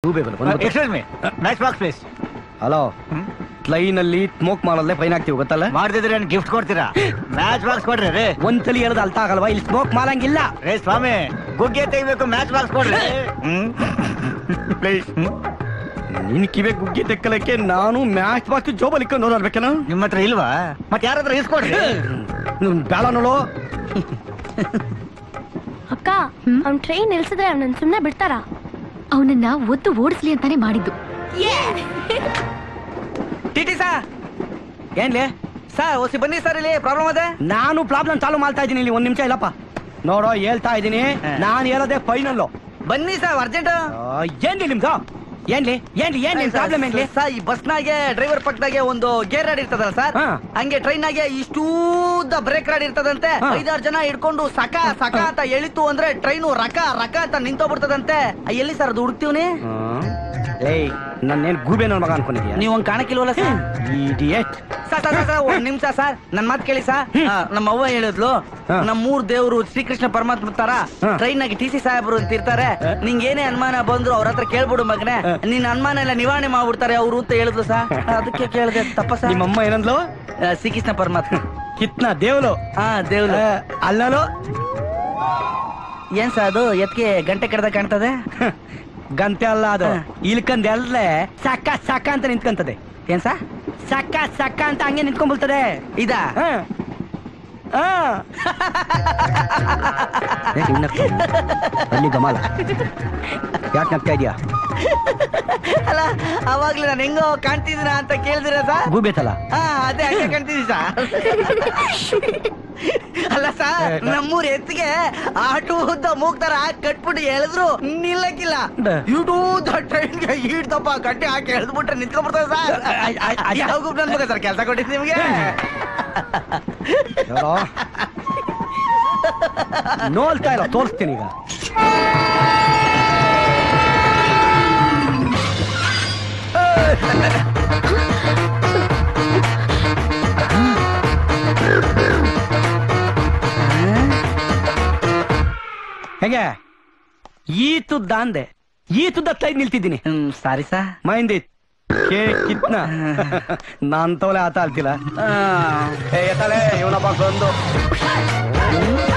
ಗೂಬೆ ಬಂದು excuse me match box please hello line ಅಲ್ಲಿ ಸ್ಮೋಕ್ ಮಾಡಲ್ಲೇ ಫೈನ್ ಹಾಕ್ತಿವಿ ಗೊತ್ತಲ್ಲ ಮಾಡ್ತಿದ್ರೆ ಏನ್ ಗಿಫ್ಟ್ ಕೊಡ್ತೀರಾ ಮ್ಯಾಚ್ ಬಾಕ್ಸ್ ಕೊಡ್ರಿ ರೇ ಒಂದ್ಸಲಿ ಹೇಳೋದು ಅರ್ಥ ಆಗಲ್ವಾ ಇಲ್ಲಿ ಸ್ಮೋಕ್ ಮಾಡಂಗಿಲ್ಲ ರೇ ಸ್ವಾಮಿ ಗುಗ್ಗೆ ತೆಗಿಬೇಕು ಮ್ಯಾಚ್ ಬಾಕ್ಸ್ ಕೊಡ್ರಿ ಪ್ಲೀಸ್ ನಿನ್ ಕಿವೆ ಗುಗ್ಗಿ ತೆಕ್ಕಲಕ್ಕೆ ನಾನು ಮ್ಯಾಚ್ ಬಾಕಿ ಜೋಬಲ್ಲಿ ಇಕ್ಕೊಂಡು ನೋಡಲ್ಬೇಕೇನ ನಿಮ್ಮ ಹತ್ರ ಇಲ್ವಾ ಮತ್ತೆ ಯಾರಾದ್ರೂ ಇಸ್ಕೊಡ್ರಿ ಬೇಡ ನೋಡು ಅಕ್ಕ ಅವ್ನ್ ಟ್ರೈನ್ ನಿಲ್ಸಿದ್ರೆ ಅವನನ್ನ ಸುಮ್ನೆ ಬಿಡ್ತಾರ ಅವನನ್ನ ಒದ್ದು ಓಡಿಸ್ಲಿ ಅಂತಾನೆ ಮಾಡಿದ್ದು ಟಿಟಿ ಸಾ ಏನ್ಲಿ ಸರ್ ಒಸಿ ಬನ್ನಿ ಸರ್ ಇಲ್ಲಿ ಪ್ರಾಬ್ಲಮ್ ಅದೇ ನಾನು ಪ್ರಾಬ್ಲಮ್ ಚಾಲು ಮಾಡ್ತಾ ಇದ್ದೀನಿ ಇಲ್ಲಿ ಒಂದ್ ನಿಮಿಷ ಇಲ್ಲಪ್ಪ ನೋಡೋ ಹೇಳ್ತಾ ಇದ್ದೀನಿ ನಾನು ಹೇಳೋದೇ ಫೈನಲ್ ಬನ್ನಿ ಸರ್ ಅರ್ಜೆಂಟ್ ಏನ್ಲಿ ನಿಮ್ದು ಏನ್ಲಿ ಏನ್ಲಿ ಏನ್ ನಿಮ್ ಪ್ರಾಬ್ಲಮ್ ಏನ್ಲಿ ಸರ್ ಈ ಬಸ್ನಾಗೆ ಡ್ರೈವರ್ ಪಕ್ಕದಾಗೆ ಒಂದು ಗೇರ್ ರಾಡ್ ಇರ್ತದಲ್ಲ ಸರ್ ಹಾ. ಹಂಗೆ ಟ್ರೈನ್ ನಾಗೆ ಇಷ್ಟೂದ ಬ್ರೇಕ್ ರಾಡ್ ಇರ್ತದಂತೆ ಹಾ. ಐದಾರು ಜನ ಹಿಡ್ಕೊಂಡು ಸಕ ಸಕ ಅಂತ ಎಳಿತು ಅಂದ್ರೆ ಟ್ರೈನು ರಕ ರಕ ಅಂತ ನಿಂತೋಗ್ಬಿಡ್ತದಂತೆ ಆ, ಎಲ್ಲಿ ಸರ್ ಅದು ಹುಡುಕ್ತಿವ್ನಿ ಏಯ್ ನನ್ನೇನ್ ಗೂಬೆ ನನ್ನ ಮಗ ಅನ್ಕೊಂಡಿದ್ಯಾ ನೀವ್ ಹಂಗ್ ಕಾಣಕ್ಕಿಲ್ವಲ್ಲ sir idiot sir sir sir ಒಂದ್ ನಿಮಿಷ ಸರ್ ನನ್ ಮಾತ್ ಕೇಳಿ ಸರ್ ಆ, ನಮ್ಮ ಅವ್ವ ಹೇಳಿದ್ಲು ಹಾ. ನಮ್ಮ ಮೂರ್ ದೇವ್ರು ಶ್ರೀಕೃಷ್ಣ ಪರಮಾತ್ಮ ತರ ಹಾ. ಟ್ರೈನ್ ನಾಗೆ ಟಿ ಸಿ ಸಾಹೇಬ್ರು ಅಂತ ಇರ್ತಾರೆ ಹಾ. ನಿಂಗೆ ಏನೇ ಅನುಮಾನ ಬಂದ್ರು ಅವ್ರ ಹತ್ರ ಕೇಳ್ಬಿಡು ಮಗನೆ ಹಾ. ನಿನ್ ಅನುಮಾನ ಎಲ್ಲ ನಿವಾರಣೆ ಮಾಡ್ಬಿಡ್ತಾರೆ ಅವ್ರು ಅಂತ ಹೇಳಿದ್ಲು ಸರ್ ಅದಕ್ಕೆ ಕೇಳಿದೆ ತಪ್ಪ ಸರ್ ನಿಮ್ಮಮ್ಮ ಏನಂದ್ಲು ಆ, ಶ್ರೀಕೃಷ್ಣ ಪರಮಾತ್ಮ ಕಿತ್ನ ದೇವ್ಲು ಹಾ ದೇವ್ರು ಆ, ಅಲ್ಲಲು ಏನ್ ಸರ್ ಅದು ಎತ್ಗೆ ಗಂಟೆ ಕಡ್ದ ಕಾಣ್ತದೆ ಗಂಟೆ ಅಲ್ಲ ಅದು ಹಾ. ಇಲ್ಕಂದ್ ಎಲ್ಲೇ ಸಕ್ಕ ಸಕ್ಕ ಅಂತ ನಿಂತ್ಕಂತದೆ ಏನ್ ಸರ್ ಸಕ್ಕ ಸಕ್ಕ ಅಂತ ಹಂಗೆ ನಿಂತ್ಕೊಂಡ್ಬಿಡ್ತದೆ ಇದಾ ಹಾ. ಹಾ. ಯಾಕೆ ಇನ್ನ ಅಲ್ಲಿ ಗಮಲ ಯಾಕೆ ನಗ್ತಾ ಇದೀಯಾ ಅಲ್ಲ ಅವಾಗ್ಲೇ ನಾನು ಹೆಂಗೋ ಕಾಣ್ತಿದ್ದೀನ ಅಂತ ಕೇಳಿದಿರ ಸರ್ ಗೂಬೇತಲ್ಲ ಹಾ ಅದೇ ಹಂಗೆ ಕಾಣ್ತಿದ್ದಿ ಸರ್ ಅಲ್ಲ ಸರ್ ನಮ್ಮೂರ್ ಎತ್ತಿಗೆ ಆಟೋ ಉದ್ದ ಮೂಗ್ತಾರ ಕಟ್ಬಿಟ್ಟು ಎಳೆದ್ರು ನಿಲ್ಲಕ್ಕಿಲ್ಲ ಬ. ಇಡೂದ ಟ್ರೈನ್ಗೆ ಈಡ್ದಪ್ಪ ಗಡ್ಡೆ ಹಾಕಿ ಎಳೆದ್ಬಿಟ್ರೆ ನಿಂತ್ಕೊಂಡ್ಬಿಡ್ತಾರೆ ಸರ್ ಅ- ಅ- ಅ- ಯಾವ ನನ್ ಮಗ ಸರ್ ಕೆಲಸ ಕೊಟ್ಟಿದ್ದು ನಿಮ್ಗೆ ಹೇಳೋ. ನೋಡ್ತಾ ಇಲ್ಲ ತೋರಿಸ್ತೀನಿ ಈಗ ಹೇಗೆ ಈ ತುದ್ದ ಅಂದೆ ಈ ತುದ್ದ ತೈದ್ ನಿಲ್ತಿದ್ದೀನಿ ಹ್ಮ್ ಸಾರಿ ಸರ್ ಮೈಂದಿ ಕೇ ಕಿತ್ನ ನಾನ್ ತವಲೆ ಆತ ಅಲ್ತಿಲ್ಲ ಏ ಎತ್ತಲೆ ಇವನಪ್ಪ ಬಂದು